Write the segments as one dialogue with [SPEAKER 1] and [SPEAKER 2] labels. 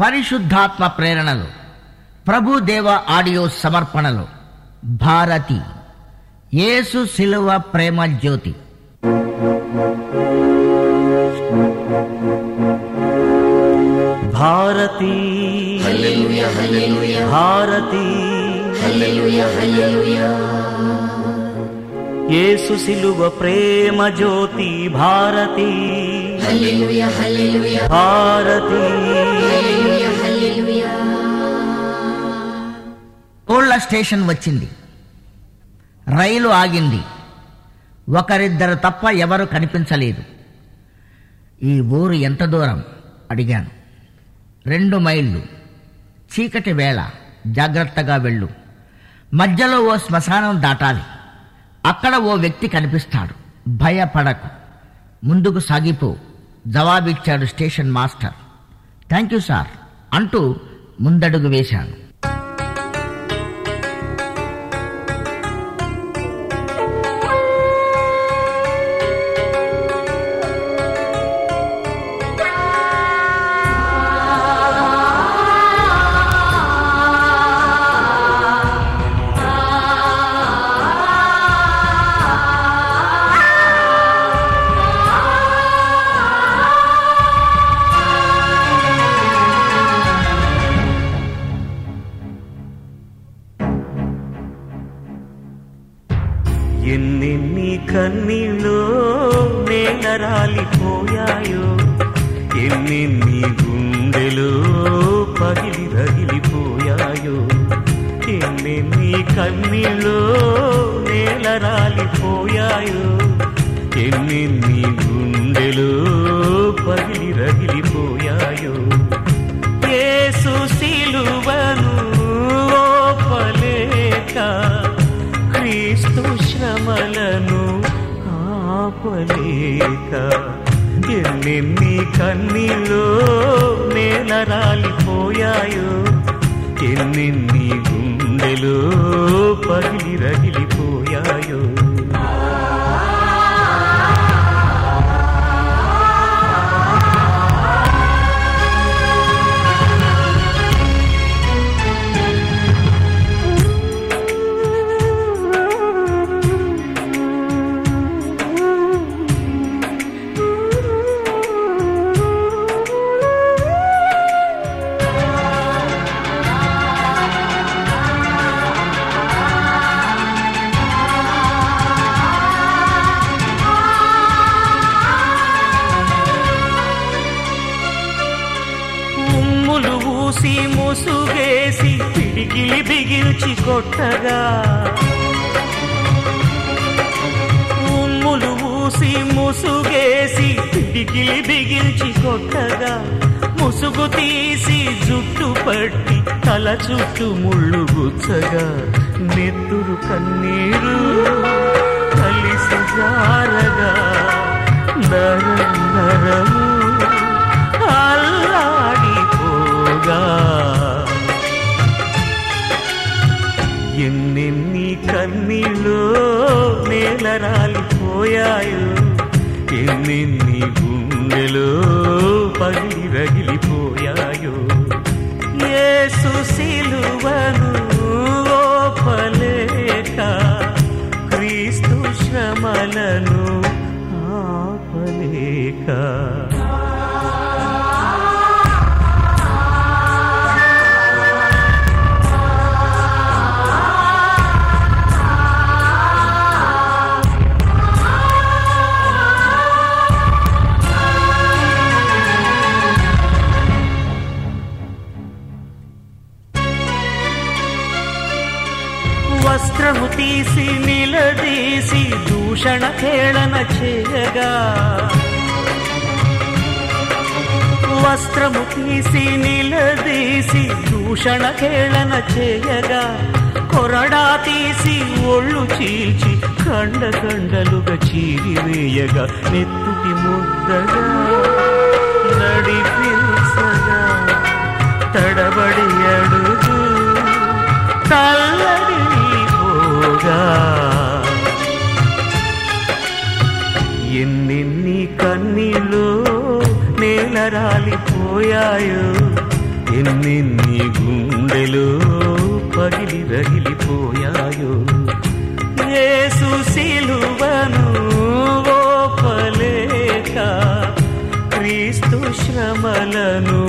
[SPEAKER 1] పరిశుద్ధాత్మ ప్రేరణలు ప్రభుదేవ ఆడియో సమర్పణలు భారతి యేసు శిలువ ప్రేమ జ్యోతి
[SPEAKER 2] భారతి భారతి యేసు సిలువ ప్రేమ జ్యోతి భారతి భారతి
[SPEAKER 1] ఓళ్ళ స్టేషన్ వచ్చింది రైలు ఆగింది ఒకరిద్దరు తప్ప ఎవరు కనిపించలేదు ఈ ఊరు ఎంత దూరం అడిగాను రెండు మైళ్ళు చీకటి వేళ జాగ్రత్తగా వెళ్ళు మధ్యలో ఓ శ్మశానం దాటాలి అక్కడ ఓ వ్యక్తి కనిపిస్తాడు భయపడకు ముందుకు సాగిపో జవాబిచ్చాడు station master thank you sir అంటూ ముందడుగు వేశాను
[SPEAKER 2] ఎన్నెన్ని కన్నీళ్ళు నేల రాలిపోయాయో ఎన్నెన్ని గుండెలు పగిలి రగిలిపోయాయో ఎన్నెన్ని కన్నీళ్ళు నేల రాలిపోయాయో ఎన్నెన్ని గుండెలు పగిలి రగిలిపోయాయో యేసు సిలువను ఓపలేక క్రీస్తు శ్రమలను ఆపలేక ఎన్నెన్ని కన్నీళ్ళు నేల రాలిపోయాయో ఎన్నెన్ని గుండెలు పగిలి రగిలిపోయాయో ఉమ్ములు ఊసి ముసుగేసి పిడికిలి బిగిల్చి కొట్టగా ఉమ్ములు ఊసి ముసుగేసి పిడికిలి బిగిల్చి కొట్టగా ముసుగు తీసి జుట్టు పట్టి తల చుట్టూ ముళ్ళు గుచ్చగా నెత్తురు కన్నీరు కలిసి జారగా నరం నరము అల్లాడిపోగా ఎన్నెన్ని కన్నీళ్ళు నేల రాలిపోయాయో ఎన్నెన్ని గుండెలు పగిలి రగిలిపోయాయో యేసు సిలువను ఓపలేక క్రీస్తు శ్రమలను ఆపలేక వస్త్రము తీసి నిలదీసి దూషణ ఖేళన చేయగా వస్త్రము తీసి నిలదీసి దూషణ ఖేళన చేయగా కొరడా తీసి ఒళ్ళు చీల్చి కండ కండలుగా చీరివేయగా నెత్తుటి ముద్దగా నడిపించగా తడబడి అడుగు తల్లడిపోగా ఎన్నెన్ని కన్నీళ్ళు నేల రాలిపోయాయో ఎన్నెన్ని గుండెలో పగిలి రగిలిపోయాయో యేసు సిలువను ఓపలేక క్రీస్తు శ్రమలను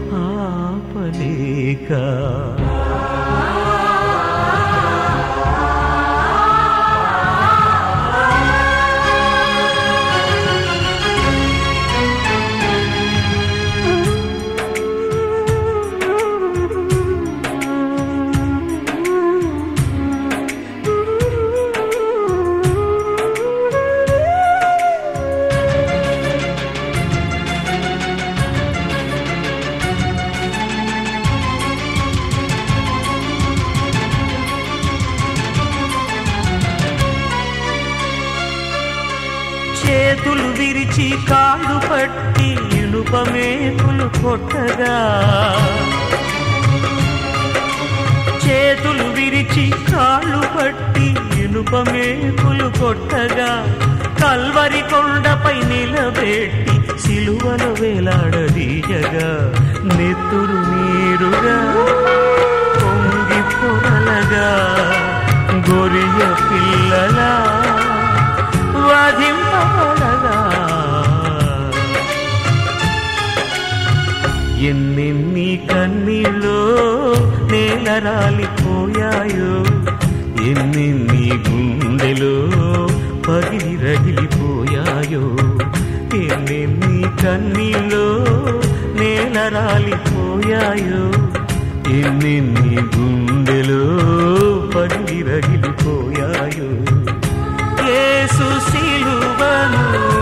[SPEAKER 2] ఆపలేక చేతులు విరిచి కాళ్ళు పట్టి ఇనుపమేకులు కొట్టగా చేతులు విరిచి కాళ్ళు పట్టి ఇనుపమేకులు కొట్టగా కల్వరి కొండపై నిలబెట్టి సిలువలో వేలాడదీయగా నెత్తురు నీరుగా పొంగి పొరలగా గొరియ పిల్లలా వధింపబడగా ఎన్నెన్ని కన్నీళ్ళు నేల రాలిపోయాయో ఎన్నెన్ని గుండెలో పగిలి రగిలిపోయాయో ఎన్నెన్ని కన్నీళ్ళు నేల రాలిపోయాయో ఎన్నెన్ని గుండెలో పగిలి రగిలిపోయాయో యేసు సిలువను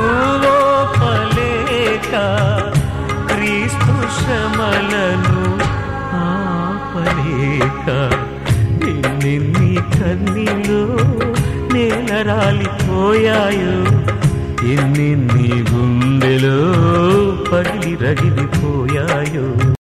[SPEAKER 2] ఓపలేక క్రీస్తు శ్రమలను ఆపలేక ఎన్నెన్ని కన్నీలో నేల రాలిపోయాయో ఎన్నెన్ని గుండెలో పగిలి రగిలిపోయాయో